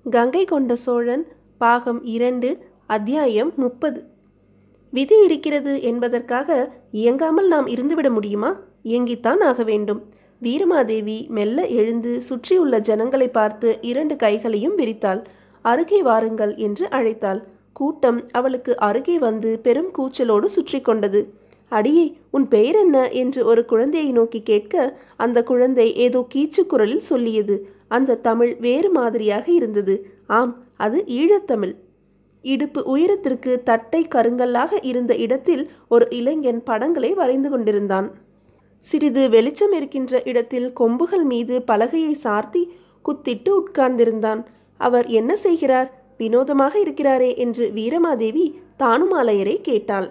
கங்கை கொண்ட சோழன் பாகம் இரண்டு அத்தியாயம் முப்பது விதி இருக்கிறது என்பதற்காக இயங்காமல் நாம் இருந்துவிட முடியுமா இயங்கித்தான் ஆக வேண்டும் வீரமாதேவி மெல்ல எழுந்து சுற்றியுள்ள ஜனங்களை பார்த்து இரண்டு கைகளையும் விரித்தாள் அருகே வாருங்கள் என்று அழைத்தாள் கூட்டம் அவளுக்கு அருகே வந்து பெரும் கூச்சலோடு சுற்றி கொண்டது அடியே உன் பெயர் என்ன என்று ஒரு குழந்தையை நோக்கி கேட்க அந்த குழந்தை ஏதோ கீச்சு குரலில் சொல்லியது அந்த தமிழ் வேறு மாதிரியாக இருந்தது ஆம் அது ஈழத்தமிழ் இடுப்பு உயரத்திற்கு தட்டை கருங்கல்லாக இருந்த இடத்தில் ஒரு இளைஞன் படங்களை வரைந்து கொண்டிருந்தான் சிறிது வெளிச்சம் இருக்கின்ற இடத்தில் கொம்புகள் மீது பலகையை சார்த்தி குத்திட்டு உட்கார்ந்திருந்தான் அவர் என்ன செய்கிறார் வினோதமாக இருக்கிறாரே என்று வீரமாதேவி தானுமாலையரை கேட்டாள்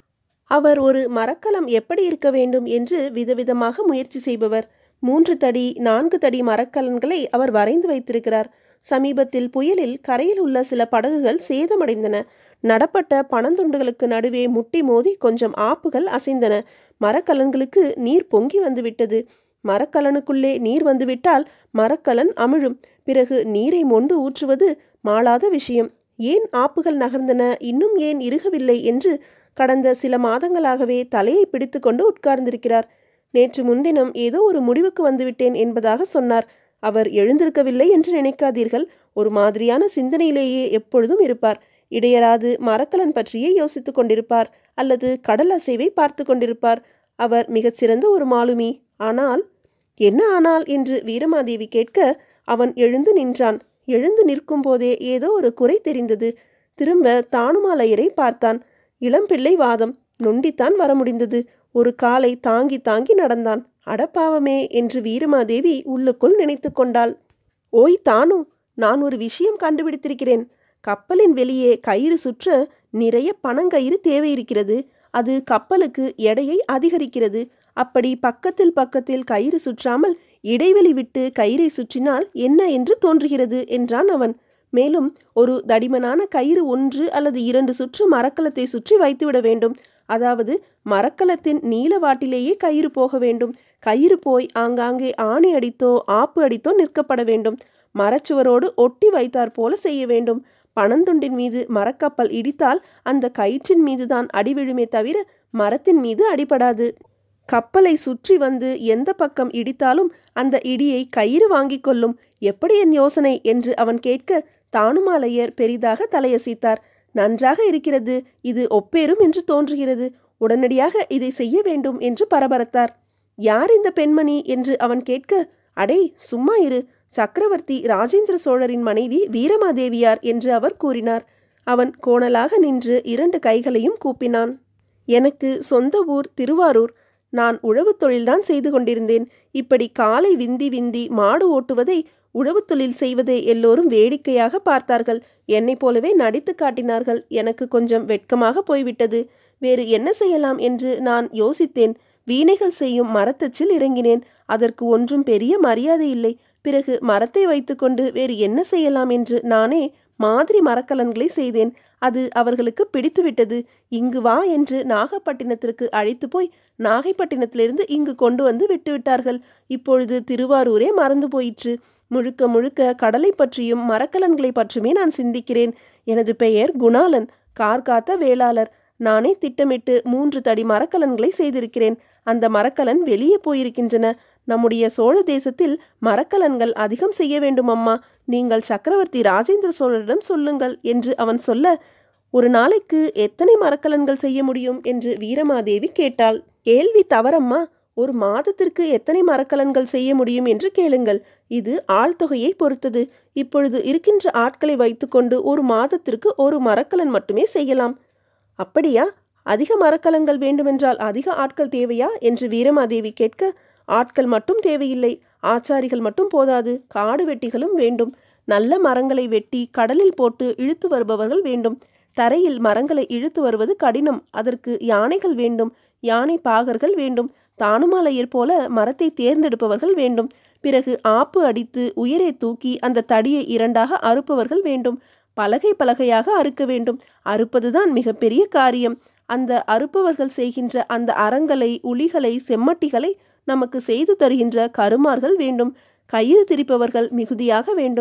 அவர் ஒரு மரக்கலம் எப்படி இருக்க வேண்டும் என்று விதவிதமாக முயற்சி செய்பவர் மூன்று தடி நான்கு தடி மரக்கலன்களை அவர் வரைந்து வைத்திருக்கிறார் சமீபத்தில் புயலில் கரையில் உள்ள சில படகுகள் சேதமடைந்தன நடப்பட்ட பணந்துண்டுகளுக்கு நடுவே முட்டி மோதி கொஞ்சம் ஆப்புகள் அசைந்தன மரக்கலன்களுக்கு நீர் பொங்கி வந்துவிட்டது மரக்கலனுக்குள்ளே நீர் வந்துவிட்டால் மரக்கலன் அமிழும் பிறகு நீரை மொண்டு ஊற்றுவது மாளாத விஷயம் ஏன் ஆப்புகள் நகர்ந்தன இன்னும் ஏன் இறுகவில்லை என்று கடந்த சில மாதங்களாகவே தலையை பிடித்து கொண்டு உட்கார்ந்திருக்கிறார் நேற்று முன்தினம் ஏதோ ஒரு முடிவுக்கு வந்துவிட்டேன் என்பதாக சொன்னார் அவர் எழுந்திருக்கவில்லை என்று நினைக்காதீர்கள் ஒரு மாதிரியான சிந்தனையிலேயே எப்பொழுதும் இருப்பார் இடையராது மரக்கலன் பற்றியே யோசித்துக் கொண்டிருப்பார் அல்லது கடல் அசைவை பார்த்து கொண்டிருப்பார் அவர் மிகச்சிறந்த ஒரு மாலுமி ஆனால் என்ன ஆனால் என்று வீரமாதேவி கேட்க அவன் எழுந்து நின்றான் எழுந்து நிற்கும் போதே ஏதோ ஒரு குறை தெரிந்தது திரும்ப தானுமாலையரை பார்த்தான் இளம்பிள்ளை வாதம் நொண்டித்தான் வர முடிந்தது ஒரு காலை தாங்கி தாங்கி நடந்தான் அடப்பாவமே என்று வீரமாதேவி உள்ளுக்குள் நினைத்து கொண்டாள் ஓய் தானு நான் ஒரு விஷயம் கண்டுபிடித்திருக்கிறேன் கப்பலின் வெளியே கயிறு சுற்ற நிறைய பணங்கயிறு தேவை இருக்கிறது அது கப்பலுக்கு எடையை அதிகரிக்கிறது அப்படி பக்கத்தில் பக்கத்தில் கயிறு சுற்றாமல் இடைவெளி விட்டு கயிறை சுற்றினால் என்ன என்று தோன்றுகிறது என்றான் அவன் மேலும் ஒரு தடிமனான கயிறு ஒன்று அல்லது இரண்டு சுற்று மரக்கலத்தை சுற்றி வைத்துவிட வேண்டும் அதாவது மரக்கலத்தின் நீளவாட்டிலேயே கயிறு போக வேண்டும் கயிறு போய் ஆங்காங்கே ஆணி அடித்தோ ஆப்பு அடித்தோ நிற்கப்பட வேண்டும் மரச்சுவரோடு ஒட்டி வைத்தாற் போல செய்ய வேண்டும் பணந்துண்டின் மீது மரக்கப்பல் இடித்தால் அந்த கயிற்றின் மீதுதான் அடி விழுமே தவிர மரத்தின் மீது அடிபடாது கப்பலை சுற்றி வந்து எந்த பக்கம் இடித்தாலும் அந்த இடியை கயிறு வாங்கிக் கொள்ளும் எப்படி என் யோசனை என்று அவன் கேட்க தானுமாலையர் பெரிதாக தலையசைத்தார் நன்றாக இருக்கிறது இது ஒப்பேரும் என்று தோன்றுகிறது உடனடியாக இதை செய்ய வேண்டும் என்று பரபரத்தார் யார் இந்த பெண்மணி என்று அவன் கேட்க அடே சும்மா இரு சக்கரவர்த்தி ராஜேந்திர சோழரின் மனைவி வீரமாதேவியார் என்று அவர் கூறினார் அவன் கோணலாக நின்று இரண்டு கைகளையும் கூப்பினான் எனக்கு சொந்த ஊர் திருவாரூர் நான் உழவு தொழில்தான் செய்து கொண்டிருந்தேன் இப்படி காலை விந்தி விந்தி மாடு ஓட்டுவதை உழவு தொழில் செய்வதை எல்லோரும் வேடிக்கையாக பார்த்தார்கள் என்னைப் போலவே நடித்து காட்டினார்கள் எனக்கு கொஞ்சம் வெட்கமாக போய்விட்டது வேறு என்ன செய்யலாம் என்று நான் யோசித்தேன் வீணைகள் செய்யும் மரத்தச்சில் இறங்கினேன் அதற்கு ஒன்றும் பெரிய மரியாதை இல்லை பிறகு மரத்தை வைத்துக்கொண்டு வேறு என்ன செய்யலாம் என்று நானே மாதிரி மரக்கலன்களை செய்தேன் அது அவர்களுக்கு பிடித்துவிட்டது இங்கு வா என்று நாகப்பட்டினத்திற்கு அழைத்து போய் நாகைப்பட்டினத்திலிருந்து இங்கு கொண்டு வந்து விட்டுவிட்டார்கள் இப்பொழுது திருவாரூரே மறந்து போயிற்று முழுக்க முழுக்க கடலை பற்றியும் மரக்கலன்களை பற்றியுமே நான் சிந்திக்கிறேன் எனது பெயர் குணாலன் கார் காத்த வேளாளர் நானே திட்டமிட்டு மூன்று தடி மரக்கலன்களை செய்திருக்கிறேன் அந்த மரக்கலன் வெளியே போயிருக்கின்றன நம்முடைய சோழ தேசத்தில் மரக்கலன்கள் அதிகம் செய்ய வேண்டும் அம்மா நீங்கள் சக்கரவர்த்தி ராஜேந்திர சோழரிடம் சொல்லுங்கள் என்று அவன் சொல்ல ஒரு நாளைக்கு எத்தனை மரக்கலன்கள் செய்ய முடியும் என்று வீரமாதேவி கேட்டாள் கேள்வி தவறம்மா ஒரு மாதத்திற்கு எத்தனை மரக்கலன்கள் செய்ய முடியும் என்று கேளுங்கள் இது ஆழ்தொகையை பொறுத்தது இப்பொழுது இருக்கின்ற ஆட்களை வைத்துக்கொண்டு ஒரு மாதத்திற்கு ஒரு மரக்கலன் மட்டுமே செய்யலாம் அப்படியா அதிக மரக்கலங்கள் வேண்டுமென்றால் அதிக ஆட்கள் தேவையா என்று வீரமாதேவி கேட்க ஆட்கள் மட்டும் தேவையில்லை ஆச்சாரிகள் மட்டும் போதாது காடு வெட்டிகளும் வேண்டும் நல்ல மரங்களை வெட்டி கடலில் போட்டு இழுத்து வருபவர்கள் வேண்டும் தரையில் மரங்களை இழுத்து வருவது கடினம் அதற்கு யானைகள் வேண்டும் யானை பாகர்கள் வேண்டும் தானுமாலையர் போல மரத்தை தேர்ந்தெடுப்பவர்கள் வேண்டும் பிறகு ஆப்பு அடித்து உயரே தூக்கி அந்த தடியை இரண்டாக அறுப்பவர்கள் வேண்டும் பலகை பலகையாக அறுக்க வேண்டும் அறுப்பதுதான் மிகப்பெரிய காரியம் அந்த அறுப்பவர்கள் செய்கின்ற அந்த அறங்களை உளிகளை செம்மட்டிகளை நமக்கு செய்து தருகின்ற கருமார்கள் வேண்டும் கயிறு திரிப்பவர்கள் மிகுதியாக வேண்டும்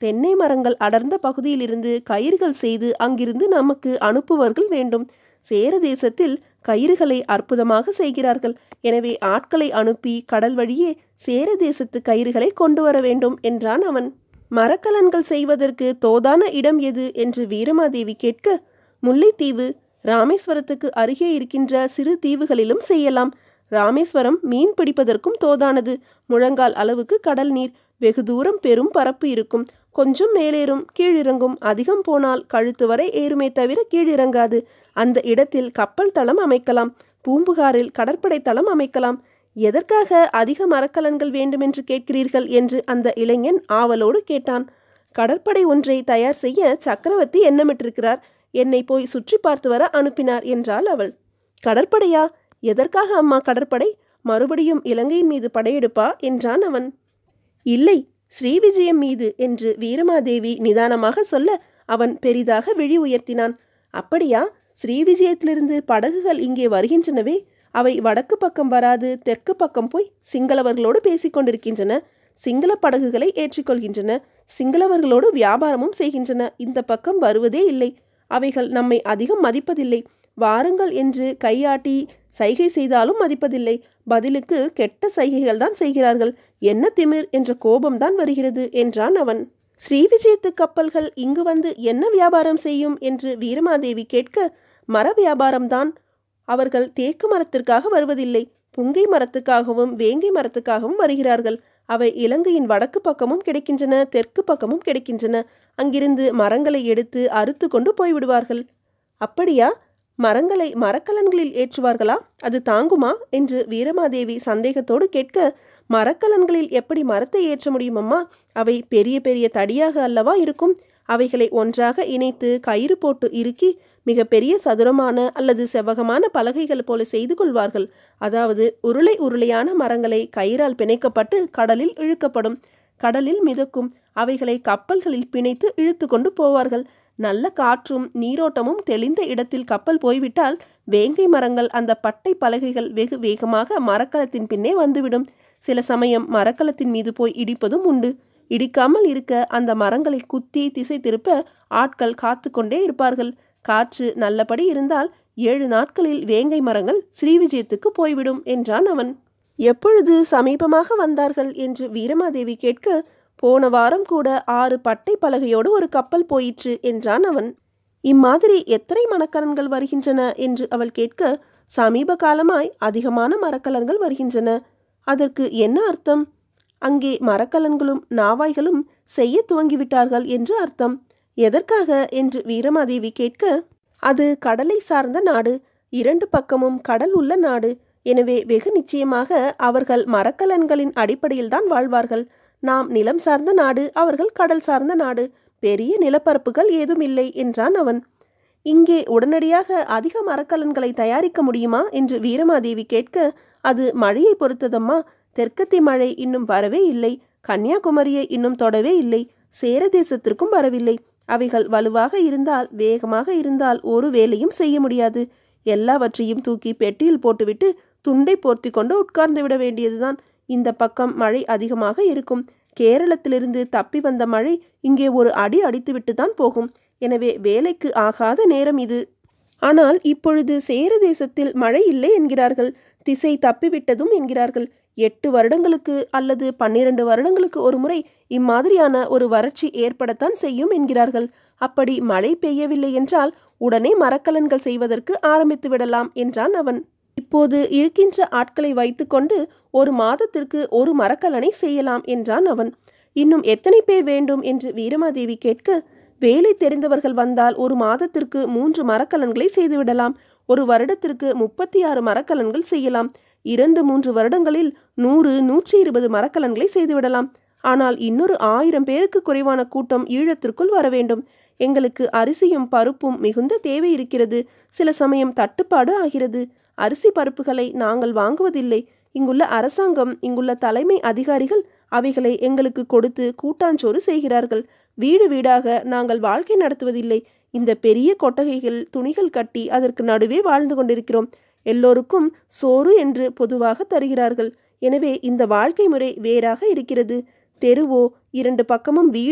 தென்னை மரங்கள் அடர்ந்த பகுதியிலிருந்து கயிறுகள் செய்து அங்கிருந்து நமக்கு அனுப்புவர்கள் வேண்டும் சேர தேசத்தில் கயிறுகளை அற்புதமாக செய்கிறார்கள் எனவே ஆட்களை அனுப்பி கடல் வழியே சேர தேசத்து கயிறுகளை கொண்டு வர வேண்டும் என்றான் அவன் மரக்கலன்கள் செய்வதற்கு தோதான இடம் எது என்று வீரமாதேவி கேட்க முல்லைத்தீவு ராமேஸ்வரத்துக்கு அருகே இருக்கின்ற சிறு தீவுகளிலும் செய்யலாம் ராமேஸ்வரம் மீன் பிடிப்பதற்கும் தோதானது முழங்கால் அளவுக்கு கடல் நீர் வெகு தூரம் பெரும் பரப்பு இருக்கும் கொஞ்சம் மேலேறும் கீழிறங்கும் அதிகம் போனால் கழுத்து வரை ஏறுமே தவிர கீழிறங்காது அந்த இடத்தில் கப்பல் தளம் அமைக்கலாம் பூம்புகாரில் கடற்படை தளம் அமைக்கலாம் எதற்காக அதிக மரக்கலன்கள் வேண்டுமென்று கேட்கிறீர்கள் என்று அந்த இளைஞன் ஆவலோடு கேட்டான் கடற்படை ஒன்றை தயார் செய்ய சக்கரவர்த்தி எண்ணமிட்டிருக்கிறார் என்னை போய் சுற்றி பார்த்து வர அனுப்பினார் என்றாள் அவள் கடற்படையா எதற்காக அம்மா கடற்படை மறுபடியும் இலங்கையின் மீது படையெடுப்பா என்றான் அவன் இல்லை ஸ்ரீவிஜயம் மீது என்று வீரமாதேவி நிதானமாக சொல்ல அவன் பெரிதாக விழி உயர்த்தினான் அப்படியா ஸ்ரீவிஜயத்திலிருந்து படகுகள் இங்கே வருகின்றனவே அவை வடக்கு பக்கம் வராது தெற்கு பக்கம் போய் சிங்களவர்களோடு பேசிக் கொண்டிருக்கின்றன சிங்கள படகுகளை ஏற்றிக்கொள்கின்றன சிங்களவர்களோடு வியாபாரமும் செய்கின்றன இந்த பக்கம் வருவதே இல்லை அவைகள் நம்மை அதிகம் மதிப்பதில்லை வாருங்கள் என்று கையாட்டி சைகை செய்தாலும் மதிப்பதில்லை பதிலுக்கு கெட்ட சைகைகள் தான் செய்கிறார்கள் என்ன திமிர் என்ற கோபம்தான் வருகிறது என்றான் அவன் ஸ்ரீவிஜயத்து கப்பல்கள் இங்கு வந்து என்ன வியாபாரம் செய்யும் என்று வீரமாதேவி கேட்க மர வியாபாரம்தான் அவர்கள் தேக்கு மரத்திற்காக வருவதில்லை புங்கை மரத்துக்காகவும் வேங்கை மரத்துக்காகவும் வருகிறார்கள் அவை இலங்கையின் வடக்கு பக்கமும் கிடைக்கின்றன தெற்கு பக்கமும் கிடைக்கின்றன அங்கிருந்து மரங்களை எடுத்து அறுத்து கொண்டு போய்விடுவார்கள் அப்படியா மரங்களை மரக்கலன்களில் ஏற்றுவார்களா அது தாங்குமா என்று வீரமாதேவி சந்தேகத்தோடு கேட்க மரக்கலன்களில் எப்படி மரத்தை ஏற்ற முடியும் அம்மா அவை பெரிய பெரிய தடியாக அல்லவா இருக்கும் அவைகளை ஒன்றாக இணைத்து கயிறு போட்டு இறுக்கி மிக பெரிய சதுரமான அல்லது செவ்வகமான பலகைகள் போல செய்து கொள்வார்கள் அதாவது உருளை உருளையான மரங்களை கயிறால் பிணைக்கப்பட்டு கடலில் இழுக்கப்படும் கடலில் மிதக்கும் அவைகளை கப்பல்களில் பிணைத்து இழுத்து கொண்டு போவார்கள் நல்ல காற்றும் நீரோட்டமும் தெளிந்த இடத்தில் கப்பல் போய்விட்டால் வேங்கை மரங்கள் அந்த பட்டை பலகைகள் வெகு வேகமாக மரக்கலத்தின் பின்னே வந்துவிடும் சில சமயம் மரக்கலத்தின் மீது போய் இடிப்பதும் உண்டு இடிக்காமல் இருக்க அந்த மரங்களை குத்தி திசை திருப்ப ஆட்கள் காத்து கொண்டே இருப்பார்கள் காற்று நல்லபடி இருந்தால் ஏழு நாட்களில் வேங்கை மரங்கள் ஸ்ரீவிஜயத்துக்கு போய்விடும் என்றான் அவன் எப்பொழுது சமீபமாக வந்தார்கள் என்று வீரமாதேவி கேட்க போன வாரம் கூட ஆறு பட்டை பலகையோடு ஒரு கப்பல் போயிற்று என்றான் அவன் இம்மாதிரி எத்தனை மரக்கலன்கள் வருகின்றன என்று அவள் கேட்க சமீப காலமாய் அதிகமான மரக்கலன்கள் வருகின்றன அதற்கு என்ன அர்த்தம் அங்கே மரக்கலன்களும் நாவாய்களும் செய்ய துவங்கிவிட்டார்கள் என்று அர்த்தம் எதற்காக என்று வீரமாதேவி கேட்க அது கடலை சார்ந்த நாடு இரண்டு பக்கமும் கடல் உள்ள நாடு எனவே வெகு நிச்சயமாக அவர்கள் மரக்கலன்களின் அடிப்படையில்தான் வாழ்வார்கள் நாம் நிலம் சார்ந்த நாடு அவர்கள் கடல் சார்ந்த நாடு பெரிய நிலப்பரப்புகள் ஏதும் இல்லை என்றான் அவன் இங்கே உடனடியாக அதிக மரக்கலன்களை தயாரிக்க முடியுமா என்று வீரமாதேவி கேட்க அது மழையை பொறுத்ததம்மா தெற்கத்தி மழை இன்னும் வரவே இல்லை கன்னியாகுமரியை இன்னும் தொடவே இல்லை சேர தேசத்திற்கும் வரவில்லை அவைகள் வலுவாக இருந்தால் வேகமாக இருந்தால் ஒரு வேலையும் செய்ய முடியாது எல்லாவற்றையும் தூக்கி பெட்டியில் போட்டுவிட்டு துண்டை போர்த்தி கொண்டு உட்கார்ந்து விட வேண்டியதுதான் இந்த பக்கம் மழை அதிகமாக இருக்கும் கேரளத்திலிருந்து தப்பி வந்த மழை இங்கே ஒரு அடி அடித்துவிட்டு தான் போகும் எனவே வேலைக்கு ஆகாத நேரம் இது ஆனால் இப்பொழுது சேர தேசத்தில் மழை இல்லை என்கிறார்கள் திசை தப்பிவிட்டதும் என்கிறார்கள் எட்டு வருடங்களுக்கு அல்லது பன்னிரண்டு வருடங்களுக்கு ஒரு முறை இம்மாதிரியான ஒரு வறட்சி ஏற்படத்தான் செய்யும் என்கிறார்கள் அப்படி மழை பெய்யவில்லை என்றால் உடனே மரக்கலன்கள் செய்வதற்கு ஆரம்பித்து விடலாம் என்றான் அவன் இப்போது இருக்கின்ற ஆட்களை வைத்துக்கொண்டு ஒரு மாதத்திற்கு ஒரு மரக்கலனை செய்யலாம் என்றான் அவன் இன்னும் எத்தனை பேர் வேண்டும் என்று வீரமாதேவி கேட்க வேலை தெரிந்தவர்கள் வந்தால் ஒரு மாதத்திற்கு மூன்று மரக்கலன்களை செய்துவிடலாம் ஒரு வருடத்திற்கு முப்பத்தி ஆறு மரக்கலன்கள் செய்யலாம் இரண்டு மூன்று வருடங்களில் நூறு நூற்றி இருபது மரக்கலன்களை செய்துவிடலாம் ஆனால் இன்னொரு ஆயிரம் பேருக்கு குறைவான கூட்டம் ஈழத்திற்குள் வர வேண்டும் எங்களுக்கு அரிசியும் பருப்பும் மிகுந்த தேவை இருக்கிறது சில சமயம் தட்டுப்பாடு ஆகிறது அரிசி பருப்புகளை நாங்கள் வாங்குவதில்லை இங்குள்ள அரசாங்கம் இங்குள்ள தலைமை அதிகாரிகள் அவைகளை எங்களுக்கு கொடுத்து கூட்டாஞ்சோறு செய்கிறார்கள் வீடு வீடாக நாங்கள் வாழ்க்கை நடத்துவதில்லை இந்த பெரிய கொட்டகைகள் துணிகள் கட்டி அதற்கு நடுவே வாழ்ந்து கொண்டிருக்கிறோம் எல்லோருக்கும் சோறு என்று பொதுவாக தருகிறார்கள் எனவே இந்த வாழ்க்கை முறை வேறாக இருக்கிறது தெருவோ இரண்டு பக்கமும் வீடோ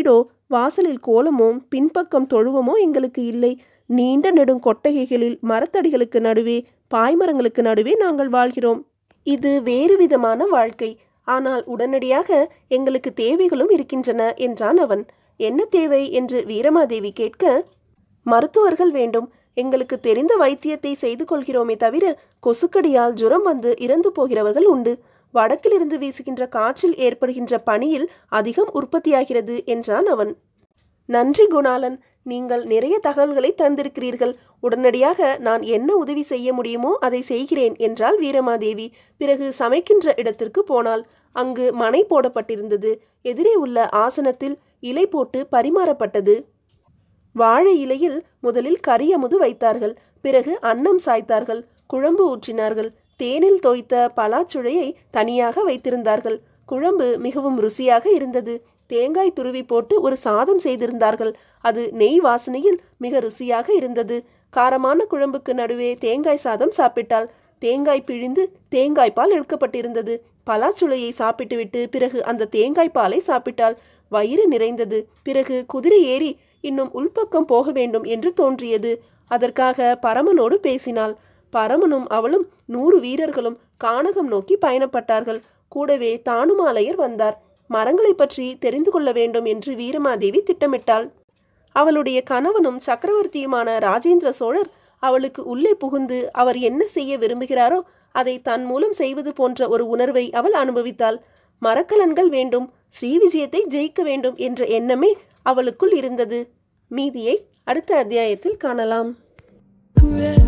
வாசலில் கோலமோ பின்பக்கம் தொழுவமோ எங்களுக்கு இல்லை நீண்ட நெடும் கொட்டகைகளில் மரத்தடிகளுக்கு நடுவே பாய்மரங்களுக்கு நடுவே நாங்கள் வாழ்கிறோம் இது வேறு விதமான வாழ்க்கை ஆனால் உடனடியாக எங்களுக்கு தேவைகளும் இருக்கின்றன என்றான் அவன் என்ன தேவை என்று வீரமாதேவி கேட்க மருத்துவர்கள் வேண்டும் எங்களுக்கு தெரிந்த வைத்தியத்தை செய்து கொள்கிறோமே தவிர கொசுக்கடியால் ஜுரம் வந்து இறந்து போகிறவர்கள் உண்டு வடக்கிலிருந்து வீசுகின்ற காற்றில் ஏற்படுகின்ற பனியில் அதிகம் உற்பத்தியாகிறது என்றான் அவன் நன்றி குணாலன் நீங்கள் நிறைய தகவல்களை தந்திருக்கிறீர்கள் உடனடியாக நான் என்ன உதவி செய்ய முடியுமோ அதை செய்கிறேன் என்றாள் வீரமாதேவி பிறகு சமைக்கின்ற இடத்திற்கு போனாள் அங்கு மனை போடப்பட்டிருந்தது எதிரே உள்ள ஆசனத்தில் இலை போட்டு பரிமாறப்பட்டது வாழை இலையில் முதலில் கரியமுது வைத்தார்கள் பிறகு அன்னம் சாய்த்தார்கள் குழம்பு ஊற்றினார்கள் தேனில் தோய்த்த பலாச்சுளையை தனியாக வைத்திருந்தார்கள் குழம்பு மிகவும் ருசியாக இருந்தது தேங்காய் துருவி போட்டு ஒரு சாதம் செய்திருந்தார்கள் அது நெய் வாசனையில் மிக ருசியாக இருந்தது காரமான குழம்புக்கு நடுவே தேங்காய் சாதம் சாப்பிட்டாள் தேங்காய் பிழிந்து தேங்காய் பால் எடுக்கப்பட்டிருந்தது பலாச்சுளையை சாப்பிட்டுவிட்டு பிறகு அந்த தேங்காய் பாலை சாப்பிட்டாள் வயிறு நிறைந்தது பிறகு குதிரை ஏறி இன்னும் உள்பக்கம் போக வேண்டும் என்று தோன்றியது அதற்காக பரமனோடு பேசினாள் பரமனும் அவளும் நூறு வீரர்களும் கானகம் நோக்கி பயணப்பட்டார்கள் கூடவே தானுமாலையர் வந்தார் மரங்களை பற்றி தெரிந்து கொள்ள வேண்டும் என்று வீரமாதேவி திட்டமிட்டாள் அவளுடைய கணவனும் சக்கரவர்த்தியுமான ராஜேந்திர சோழர் அவளுக்கு உள்ளே புகுந்து அவர் என்ன செய்ய விரும்புகிறாரோ அதை தன் மூலம் செய்வது போன்ற ஒரு உணர்வை அவள் அனுபவித்தாள் மரக்கலன்கள் வேண்டும் ஸ்ரீவிஜயத்தை ஜெயிக்க வேண்டும் என்ற எண்ணமே அவளுக்குள் இருந்தது மீதியை அடுத்த அத்தியாயத்தில் காணலாம் Hooray.